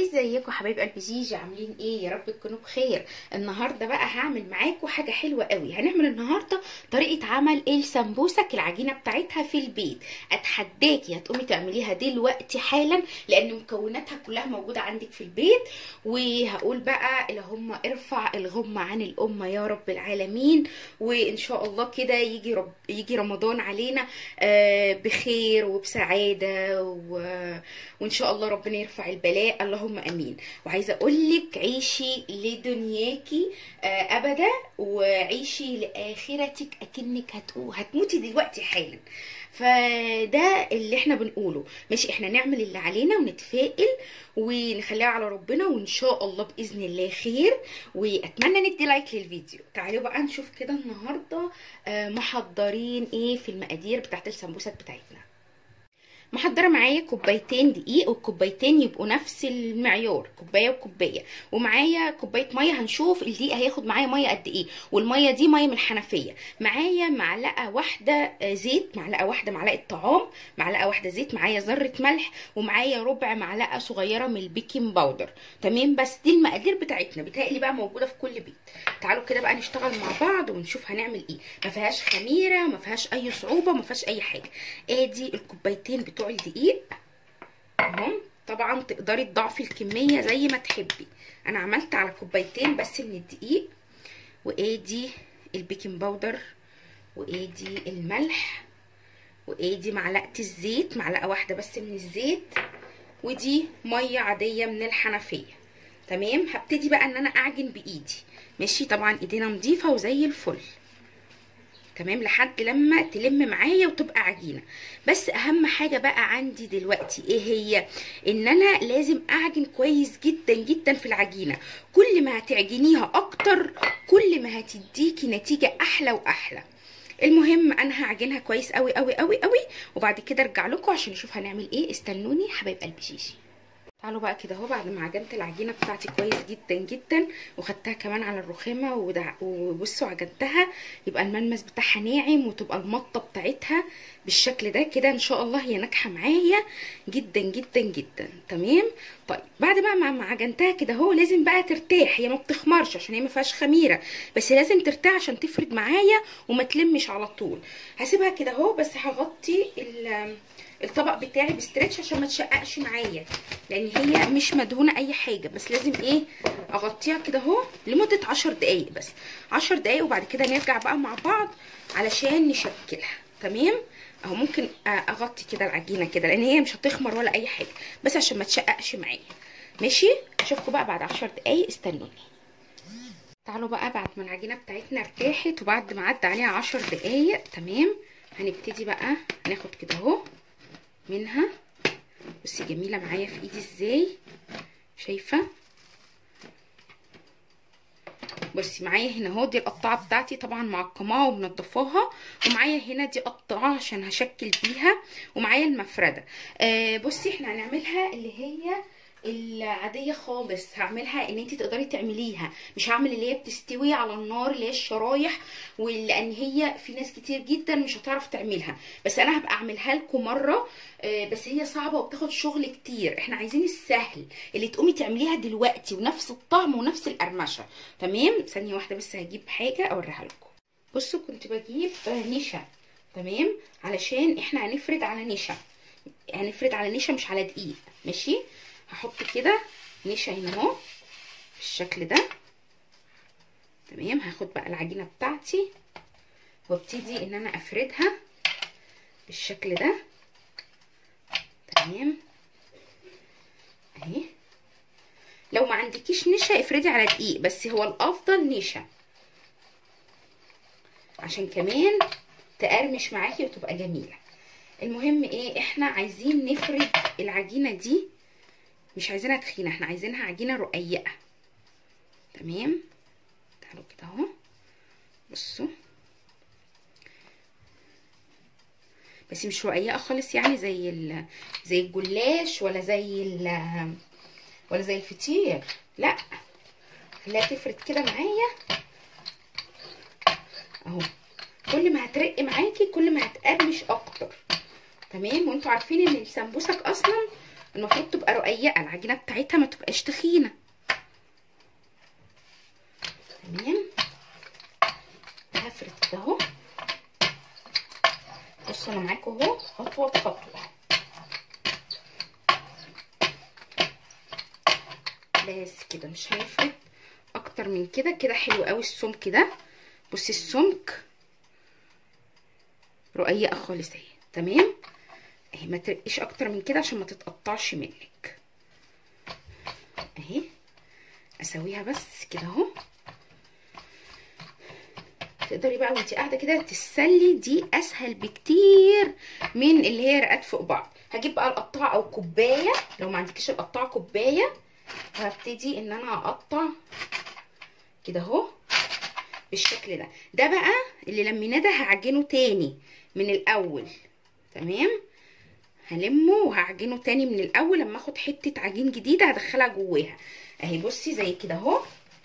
ازيكم حبايب قلب جيجي عاملين ايه يا رب تكونوا بخير النهارده بقى هعمل معاكم حاجه حلوه قوي هنعمل النهارده طريقه عمل السمبوسك العجينه بتاعتها في البيت اتحداكي هتقومي تعمليها دلوقتي حالا لان مكوناتها كلها موجوده عندك في البيت وهقول بقى اللي هم ارفع الغمه عن الامه يا رب العالمين وان شاء الله كده يجي رب يجي رمضان علينا آه بخير وبسعاده و... وان شاء الله ربنا يرفع البلاء اللهم امين وعايزه اقول لك عيشي لدنياكي آه ابدا وعيشي لاخرتك اكنك هتقو هتموتي دلوقتي حالا فده اللي احنا بنقوله ماشي احنا نعمل اللي علينا ونتفائل ونخليها على ربنا وان شاء الله باذن الله خير واتمنى ندي لايك للفيديو تعالوا بقى نشوف كده النهارده آه محضرين ايه في المقادير بتاعت السمبوسات بتاعتنا محضره معايا كوبايتين دقيق والكوبايتين يبقوا نفس المعيار كوبايه وكوبايه ومعايا كوبايه ميه هنشوف الدقيق هياخد معايا ميه قد ايه والميه دي ميه من الحنفيه معايا معلقه واحده زيت معلقه واحده معلقه طعام معلقه واحده زيت معايا ذره ملح ومعايا ربع معلقه صغيره من البيكنج باودر تمام بس دي المقادير بتاعتنا بتهيألي بقى موجوده في كل بيت تعالوا كده بقى نشتغل مع بعض ونشوف هنعمل ايه ما فيهاش خميره ما فيهاش اي صعوبه ما فيهاش اي حاجه ادي الكوبايتين بتوع الدقيق اهم طبعا تقدري تضاعفي الكميه زي ما تحبي انا عملت على كوبايتين بس من الدقيق وادي البيكنج باودر وادي الملح وادي معلقه الزيت معلقه واحده بس من الزيت ودي ميه عاديه من الحنفيه تمام هبتدي بقى ان انا اعجن بايدي ماشي طبعا ايدينا نظيفه وزي الفل تمام لحد لما تلم معايا وتبقى عجينه بس اهم حاجه بقى عندي دلوقتي ايه هي ان انا لازم اعجن كويس جدا جدا في العجينه كل ما هتعجنيها اكتر كل ما هتديكي نتيجه احلى واحلى المهم انا هعجنها كويس قوي قوي قوي قوي وبعد كده ارجع لكم عشان نشوف هنعمل ايه استنوني حبايب قلبي جيجي تعالوا بقى كده اهو بعد ما عجنت العجينه بتاعتي كويس جدا جدا وخدتها كمان على الرخامه ودع... وبصوا عجنتها يبقى الملمس بتاعها ناعم وتبقى المطه بتاعتها بالشكل ده كده ان شاء الله هي ناجحه معايا جدا جدا جدا تمام طيب بعد بقى ما عجنتها كده اهو لازم بقى ترتاح هي ما بتخمرش عشان هي ما فيهاش خميره بس لازم ترتاح عشان تفرد معايا وما تلمش على طول هسيبها كده اهو بس هغطي الطبق بتاعي بستريتش عشان ما تشققش معايا لان هي مش مدهونه اي حاجه بس لازم ايه اغطيها كده اهو لمده عشر دقايق بس عشر دقايق وبعد كده نرجع بقى مع بعض علشان نشكلها تمام اهو ممكن اغطي كده العجينه كده لان هي مش هتخمر ولا اي حاجه بس عشان ما تشققش معايا ماشي اشوفكم بقى بعد عشر دقايق استنوني تعالوا بقى بعد ما العجينه بتاعتنا ارتاحت وبعد ما عدى عليها عشر دقايق تمام هنبتدي بقى ناخد كده اهو منها بصي جميله معايا في ايدي ازاي شايفه بصي معايا هنا اهو دي القطعه بتاعتي طبعا معقماها ومنضفاها ومعايا هنا دي قطعه عشان هشكل بيها ومعايا المفرده آه بصي احنا هنعملها اللي هي العاديه خالص هعملها ان انت تقدري تعمليها مش هعمل اللي هي بتستوي على النار اللي هي الشرايح ولان هي في ناس كتير جدا مش هتعرف تعملها بس انا هبقى اعملها لكم مره بس هي صعبه وبتاخد شغل كتير احنا عايزين السهل اللي تقومي تعمليها دلوقتي ونفس الطعم ونفس القرمشه تمام ثانيه واحده بس هجيب حاجه اوريها لكم بصوا كنت بجيب نشا تمام علشان احنا هنفرد على نشا هنفرد على نشا مش على دقيق ماشي هحط كده نشا هنا اهو بالشكل ده تمام هاخد بقى العجينه بتاعتي وابتدي ان انا افردها بالشكل ده تمام اهي لو ما عندكيش نشا افردي على دقيق بس هو الافضل نشا عشان كمان تقرمش معاكي وتبقى جميله المهم ايه احنا عايزين نفرد العجينه دي مش عايزينها تخينه احنا عايزينها عجينه رقيقه تمام تعالوا كده اهو بصوا بس مش رقيقه خالص يعني زي ال... زي الجلاش ولا زي ال... ولا زي الفطير لا خليها تفرد كده معايا اهو كل ما هترق معاكي كل ما هتقرمش اكتر تمام وانتوا عارفين ان السمبوسك اصلا المفروض تبقى رقيقه العجينه بتاعتها ما تبقاش تخينه تمام هفرد كده اهو بصوا انا معاكم اهو خطوه بخطوه بس كده مش هنفرد اكتر من كده كده حلو قوي السمك ده بصي السمك رقيقه خالص اهي تمام اهي ما ترقيش اكتر من كده عشان ما تتقطعش منك اهي اسويها بس كده اهو تقدري بقى وانت قاعده كده تسلي دي اسهل بكتير من اللي هي رقات فوق بعض هجيب بقى القطاعه او كوبايه لو ما عندكيش القطاعه كوبايه وهبتدي ان انا اقطع كده اهو بالشكل ده ده بقى اللي لميناه ده هعجنه تاني من الاول تمام هلمه وهعجنه تاني من الاول لما اخد حته عجين جديده هدخلها جواها اهي بصي زي كده اهو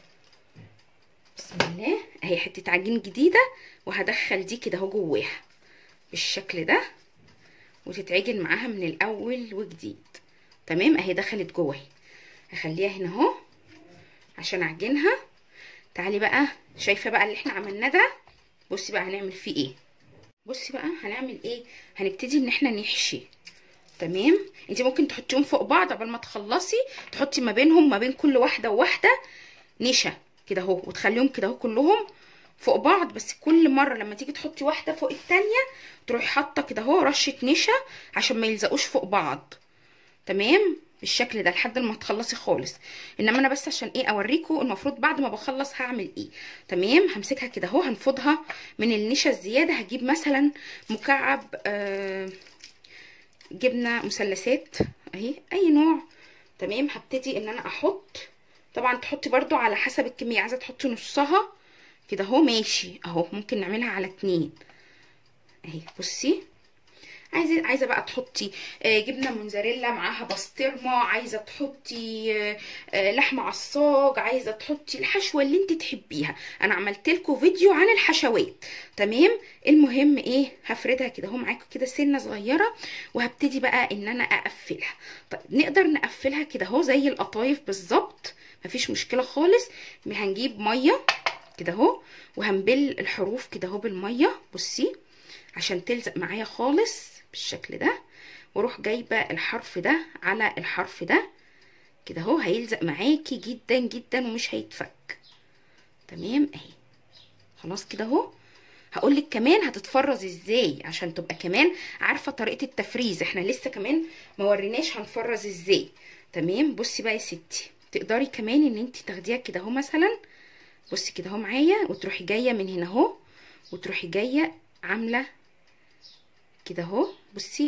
بسم الله اهي حته عجين جديده وهدخل دي كده اهو جواها بالشكل ده وتتعجن معاها من الاول وجديد تمام اهي دخلت جوه هخليها هنا اهو عشان اعجنها تعالي بقى شايفه بقى اللي احنا عملناه ده بصي بقى هنعمل فيه ايه بصي بقى هنعمل ايه هنبتدي ان احنا نحشي تمام انت ممكن تحطيهم فوق بعض قبل ما تخلصي تحطي ما بينهم ما بين كل واحده وواحده نشا كده اهو وتخليهم كده اهو كلهم فوق بعض بس كل مره لما تيجي تحطي واحده فوق التانية تروحي حاطه كده اهو رشه نشا عشان ما يلزقوش فوق بعض تمام بالشكل ده لحد ما تخلصي خالص انما انا بس عشان ايه اوريكم المفروض بعد ما بخلص هعمل ايه تمام همسكها كده اهو هنفضها من النشا الزياده هجيب مثلا مكعب آه جبنه مثلثات اهي اي نوع تمام هبتدي ان انا احط طبعا تحطي برضو على حسب الكميه عايزه تحطي نصها كده اهو ماشي اهو ممكن نعملها على اتنين اهي بصي عايزه عايزه بقى تحطي جبنه موزاريلا معاها بسطرمه عايزه تحطي لحمه عصاج عايزه تحطي الحشوه اللي انت تحبيها انا عملت لكم فيديو عن الحشوات تمام المهم ايه هفردها كده اهو معاكم كده سنه صغيره وهبتدي بقى ان انا اقفلها طيب نقدر نقفلها كده اهو زي القطايف بالظبط مفيش مشكله خالص هنجيب ميه كده اهو وهنبل الحروف كده اهو بالميه بصي عشان تلزق معايا خالص بالشكل ده واروح جايبه الحرف ده على الحرف ده كده اهو هيلزق معاكي جدا جدا ومش هيتفك تمام اهي خلاص كده اهو هقولك كمان هتتفرز ازاي عشان تبقى كمان عارفه طريقه التفريز احنا لسه كمان ما وريناش هنفرز ازاي تمام بصي بقى يا ستي تقدري كمان ان انت تاخديها كده اهو مثلا بصي كده اهو معايا وتروحي جايه من هنا اهو وتروحي جايه عامله كده اهو بصي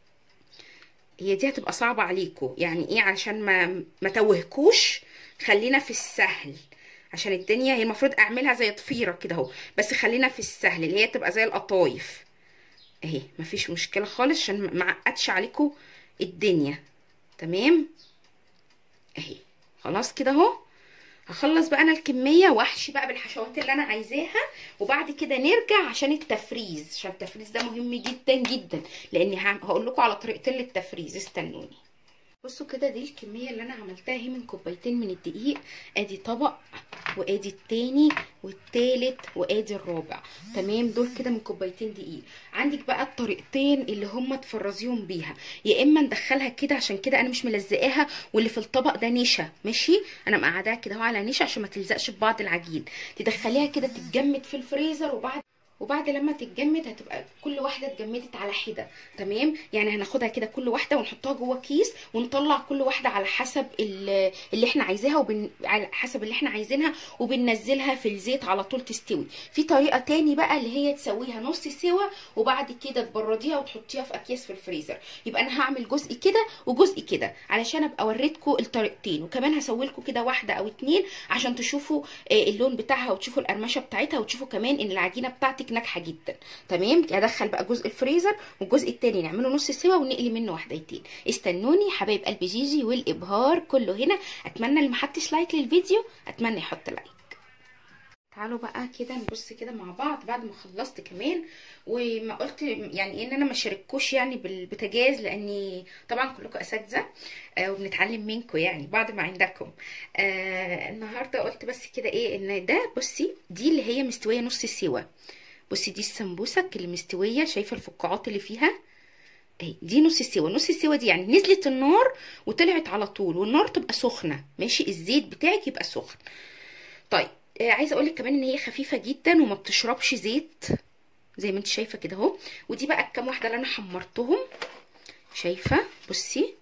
هي دي هتبقى صعبه عليكم يعني ايه عشان ما ما توهكوش خلينا في السهل عشان الدنيا هي المفروض اعملها زي ضفيره كده اهو بس خلينا في السهل اللي هي تبقى زي القطايف اهي مفيش مشكله خالص عشان ما اعقدش عليكم الدنيا تمام اهي خلاص كده اهو هخلص بقى انا الكميه واحشي بقى بالحشوات اللي انا عايزاها وبعد كده نرجع عشان التفريز عشان التفريز ده مهم جدا جدا لاني هقول لكم على طريقتين للتفريز استنوني بصوا كده دي الكميه اللي انا عملتها اهي من كوبايتين من الدقيق ادي طبق وادي التاني والتالت وادي الرابع تمام دول كده من كوبايتين دقيق عندك بقى الطريقتين اللي هم تفرزيهم بيها يا اما ندخلها كده عشان كده انا مش ملزقاها واللي في الطبق ده نشا ماشي انا مقعداها كده اهو على نشا عشان ما تلزقش في بعض العجين تدخليها كده تتجمد في الفريزر وبعد وبعد لما تتجمد هتبقى كل واحده اتجمدت على حده تمام يعني هناخدها كده كل واحده ونحطها جوه كيس ونطلع كل واحده على حسب اللي احنا عايزاها وبن... على حسب اللي احنا عايزينها وبننزلها في الزيت على طول تستوي في طريقه تاني بقى اللي هي تسويها نص سوا وبعد كده تبرديها وتحطيها في اكياس في الفريزر يبقى انا هعمل جزء كده وجزء كده علشان ابقى وريتكم الطريقتين وكمان هسوي لكم كده واحده او اتنين عشان تشوفوا اللون بتاعها وتشوفوا القرمشه بتاعتها وتشوفوا كمان ان العجينه بتاعتك ناجحه جدا تمام ادخل بقى جزء الفريزر والجزء التاني نعمله نص سوا ونقلي منه واحدتين استنوني حبايب قلب جيجي والابهار كله هنا اتمنى اللي ما حطش لايك للفيديو اتمنى يحط لايك تعالوا بقى كده نبص كده مع بعض بعد ما خلصت كمان وما قلت يعني ان انا ما شارككوش يعني بالبوتاجاز لاني طبعا كلكم اساتذه آه وبنتعلم منكم يعني بعد ما عندكم آه النهارده قلت بس كده ايه ان ده بصي دي اللي هي مستويه نص سوا بصي دي السمبوسك اللي مستويه شايفه الفقاعات اللي فيها اهي دي نص سوا نص سوا دي يعني نزلت النار وطلعت على طول والنار تبقى سخنه ماشي الزيت بتاعك يبقى سخن طيب آه عايزه اقول لك كمان ان هي خفيفه جدا وما بتشربش زيت زي ما انت شايفه كده اهو ودي بقى الكام واحده اللي انا حمرتهم شايفه بصي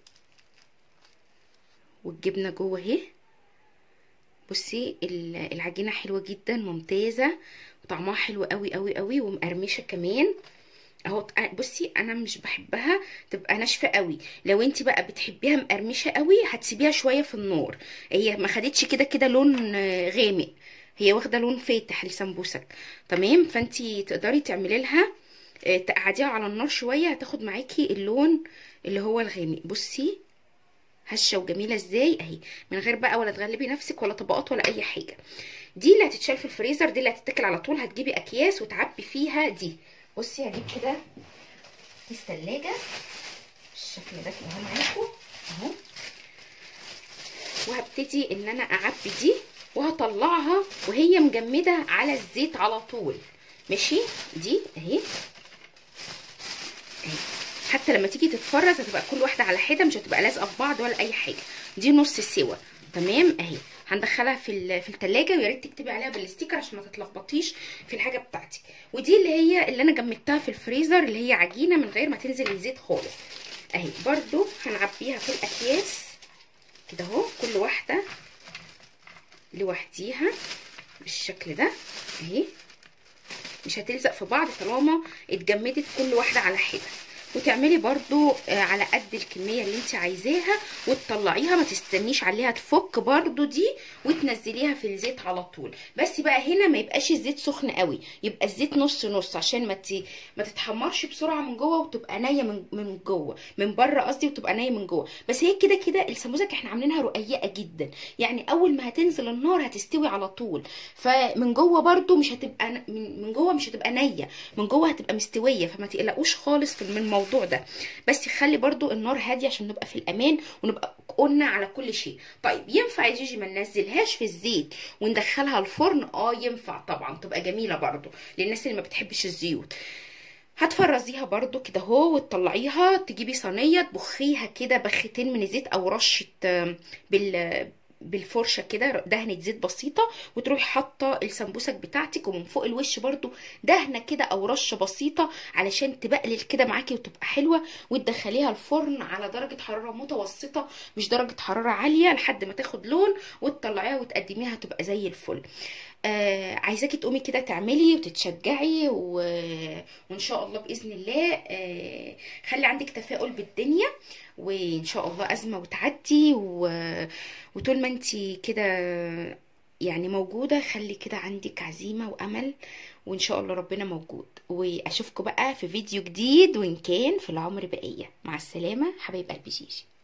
والجبنه جوه اهي بصي العجينه حلوه جدا ممتازه وطعمها حلو قوي قوي قوي ومقرمشه كمان اهو بصي انا مش بحبها تبقى ناشفه قوي لو انت بقى بتحبيها مقرمشه قوي هتسيبيها شويه في النار هي ما خدتش كده كده لون غامق هي واخده لون فاتح لسمبوسك تمام فانت تقدري تعملي لها تقعديها على النار شويه هتاخد معاكي اللون اللي هو الغامق بصي هشه وجميله ازاي اهي من غير بقى ولا تغلبي نفسك ولا طبقات ولا اي حاجه دي اللي هتتشال في الفريزر دي اللي هتتاكل على طول هتجيبي اكياس وتعبي فيها دي بصي هجيب كده كيس تلاجة بالشكل ده كده اهو معاكم اهو وهبتدي ان انا اعبي دي وهطلعها وهي مجمده على الزيت على طول ماشي دي اهي اهي حتى لما تيجي تتفرز هتبقى كل واحده على حده مش هتبقى لازقه في بعض ولا اي حاجه دي نص سوا تمام اهي هندخلها في في التلاجة ويا ريت تكتبي عليها بالستيكر عشان ما تتلخبطيش في الحاجه بتاعتك ودي اللي هي اللي انا جمدتها في الفريزر اللي هي عجينه من غير ما تنزل الزيت خالص اهي برده هنعبيها في الاكياس كده اهو كل واحده لوحديها بالشكل ده اهي مش هتلزق في بعض طالما اتجمدت كل واحده على حده وتعملي برضو على قد الكميه اللي انت عايزاها وتطلعيها ما تستنيش عليها تفك برضو دي وتنزليها في الزيت على طول بس بقى هنا ما يبقاش الزيت سخن قوي يبقى الزيت نص نص عشان ما ت... ما تتحمرش بسرعه من جوه وتبقى نيه من من جوه من بره قصدي وتبقى نيه من جوه بس هي كده كده السموزك احنا عاملينها رقيقه جدا يعني اول ما هتنزل النار هتستوي على طول فمن جوه برضو مش هتبقى من جوه مش هتبقى نيه من جوه هتبقى مستويه فما تقلقوش خالص في الموضوع الموضوع ده بس خلي برضو النار هاديه عشان نبقى في الامان ونبقى قلنا على كل شيء طيب ينفع يا جيجي ما ننزلهاش في الزيت وندخلها الفرن اه ينفع طبعا تبقى جميله برضو للناس اللي ما بتحبش الزيوت هتفرزيها برضو كده اهو وتطلعيها تجيبي صينيه تبخيها كده بختين من الزيت او رشه بال بالفرشه كده دهنه زيت بسيطه وتروحي حاطه السمبوسك بتاعتك ومن فوق الوش برده دهنه كده او رشه بسيطه علشان تبقلل كده معاكي وتبقى حلوه وتدخليها الفرن على درجه حراره متوسطه مش درجه حراره عاليه لحد ما تاخد لون وتطلعيها وتقدميها تبقى زي الفل آه عايزاكي تقومي كده تعملي وتتشجعي و... وان شاء الله باذن الله آه خلي عندك تفاؤل بالدنيا وان شاء الله ازمه وتعدي و... وطول ما انت كده يعني موجوده خلي كده عندك عزيمه وامل وان شاء الله ربنا موجود واشوفكم بقى في فيديو جديد وان كان في العمر بقيه مع السلامه حبايب قلبي جيجي